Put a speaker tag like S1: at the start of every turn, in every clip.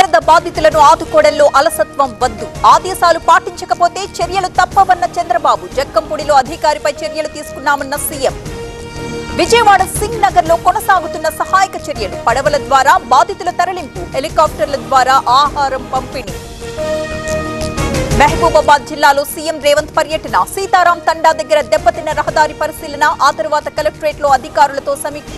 S1: వరద బాధితులను ఆదుకోవడంలో అలసత్వం వద్దు ఆదేశాలు పాటించకపోతే చర్యలు తప్పవన్న చంద్రబాబు జక్కంపూడిలో అధికారిపై చర్యలు తీసుకున్నామన్న సీఎం విజయవాడ సింగ్ నగర్ లో కొనసాగుతున్న సహాయక చర్యలు పడవల ద్వారా బాధితుల తరలింపు హెలికాప్టర్ల ద్వారా ఆహారం పంపిణీ మహబూబాబాద్ జిల్లాలో సీఎం రేవంత్ పర్యటన సీతారాం తండా దగ్గర దెబ్బతిన్న రహదారి పరిశీలన ఆ తరువాత కలెక్టరేట్ లో అధికారులతో సమీక్ష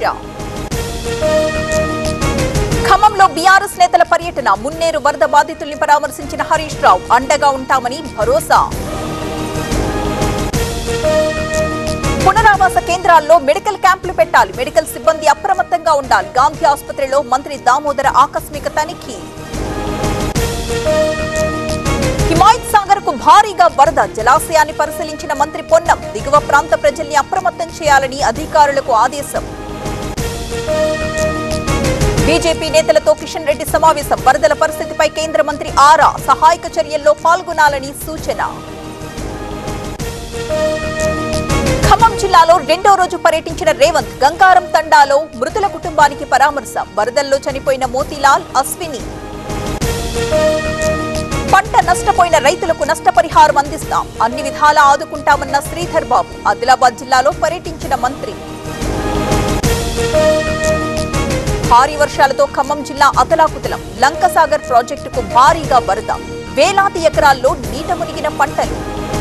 S1: ఖమ్మంలో బీఆర్ఎస్ నేతల పర్యటన మున్నేరు వరద బాధితుల్ని పరామర్శించిన హరీష్ రావు అండగా ఉంటామని భరోసా పునరావాస కేంద్రాల్లో మెడికల్ క్యాంపులు పెట్టాలి మెడికల్ సిబ్బంది అప్రమత్తంగా ఉండాలి గాంధీ ఆసుపత్రిలో మంత్రి దామోదర ఆకస్మిక తనిఖీ హిమాయత్ సాగర్ కు భారీగా వరద జలాశయాన్ని పరిశీలించిన మంత్రి పొన్నం దిగువ ప్రాంత ప్రజల్ని అప్రమత్తం చేయాలని అధికారులకు ఆదేశం బీజేపీ నేతలతో కిషన్ రెడ్డి సమావేశం వరదల పరిస్థితిపై కేంద్ర మంత్రి ఆరా సహాయక చర్యల్లో పాల్గొనాలని సూచన ఖమ్మం జిల్లాలో రెండో రోజు పర్యటించిన రేవంత్ గంగారం తండాలో మృతుల కుటుంబానికి పరామర్శ వరదల్లో చనిపోయిన మోతీలాల్ అశ్విని పంట నష్టపోయిన రైతులకు నష్టపరిహారం అందిస్తాం అన్ని విధాలా ఆదుకుంటామన్న శ్రీధర్ బాబు ఆదిలాబాద్ జిల్లాలో పర్యటించిన మంత్రి భారీ వర్షాలతో ఖమ్మం జిల్లా అతలాకుతలం లంకసాగర్ ప్రాజెక్టుకు భారీగా వరద వేలాది ఎకరాల్లో నీట మునిగిన పంటలు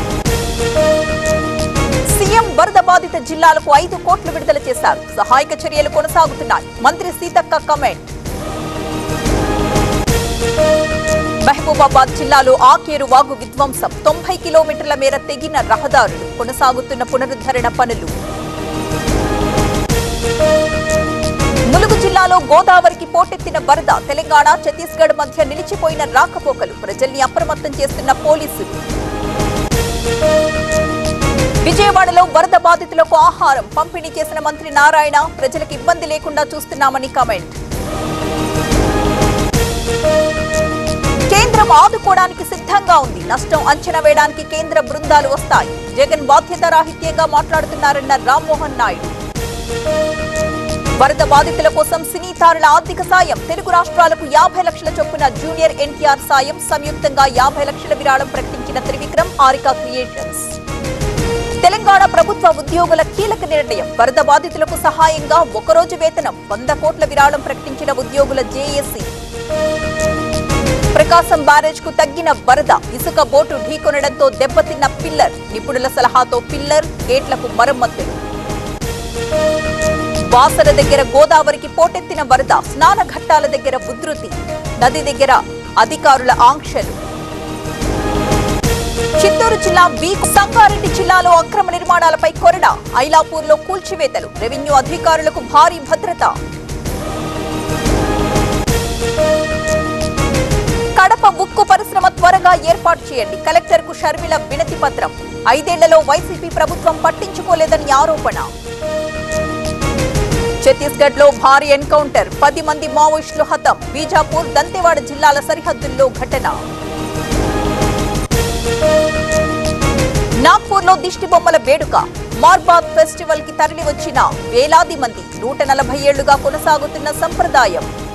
S1: సీఎం వరద బాధిత జిల్లాలకు ఐదు కోట్లు విడుదల చేశారు సహాయక చర్యలు కొనసాగుతున్నాయి మంత్రి సీతక్క కమెంట్ మహబూబాబాద్ జిల్లాలో ఆకేరు వాగు విధ్వంసం తొంభై కిలోమీటర్ల మేర తెగిన రహదారులు కొనసాగుతున్న పునరుద్ధరణ పనులు ములుగు జిల్లాలో గోదావరికి పోటెత్తిన వరద తెలంగాణ ఛత్తీస్గఢ్ మధ్య నిలిచిపోయిన రాకపోకలు ప్రజల్ని అప్రమత్తం చేస్తున్న పోలీసులు విజయవాడలో వరద బాధితులకు ఆహారం పంపిణీ చేసిన మంత్రి నారాయణ ప్రజలకు ఇబ్బంది లేకుండా చూస్తున్నామని కామెంట్ కేంద్రం ఆదుకోవడానికి సిద్ధంగా ఉంది నష్టం అంచనా వేయడానికి కేంద్ర బృందాలు వస్తాయి జగన్ బాధ్యతారాహిత్యంగా మాట్లాడుతున్నారన్న రామ్మోహన్ నాయుడు వరద బాధితుల కోసం సినీ తారల ఆర్థిక సాయం తెలుగు రాష్ట్రాలకు యాభై లక్షల చొప్పున జూనియర్ ఎన్టీఆర్ సాయం సంయుక్తంగా యాభై లక్షల విరాళం ప్రకటించిన త్రివిక్రమ్ ఆరికా క్రియేషన్స్ తెలంగాణ ప్రభుత్వ ఉద్యోగుల కీలక నిర్ణయం వరద బాధితులకు సహాయంగా ఒకరోజు వేతనం వంద కోట్ల విరాళం ప్రకటించిన ఉద్యోగుల జేఏసీ ప్రకాశం బ్యారేజ్ కు తగ్గిన వరద ఇసుక బోటు ఢీకొనడంతో దెబ్బతిన్న పిల్లర్ నిపుణుల సలహాతో పిల్లర్ గేట్లకు మరమ్మతులు బాసర దగ్గర గోదావరికి పోటెత్తిన వరద స్నాన ఘట్టాల దగ్గర ఉధృతి నది దగ్గర అధికారుల ఆంక్షలు చిత్తూరు జిల్లా వీక్ సంగారెడ్డి జిల్లాలో అక్రమ నిర్మాణాలపై కొరడా ఐలాపూర్లో కూల్చివేతలు రెవెన్యూ అధికారులకు భారీ భద్రత కడప ఉక్కు పరిశ్రమ త్వరగా ఏర్పాటు చేయండి కలెక్టర్ కు షర్మిల వినతి పత్రం ఐదేళ్లలో వైసీపీ ప్రభుత్వం పట్టించుకోలేదని ఆరోపణ ఛత్తీస్గఢ్ లో భారీ ఎన్కౌంటర్ పది మంది మావోయిస్టులు హతం బీజాపూర్ దంతెవాడ జిల్లాల సరిహద్దుల్లో ఘటన నాగ్పూర్ లో దిష్టి బొమ్మల వేడుక మార్బాగ్ ఫెస్టివల్ కి తరలి వచ్చిన వేలాది మంది నూట నలభై ఏళ్లుగా కొనసాగుతున్న సంప్రదాయం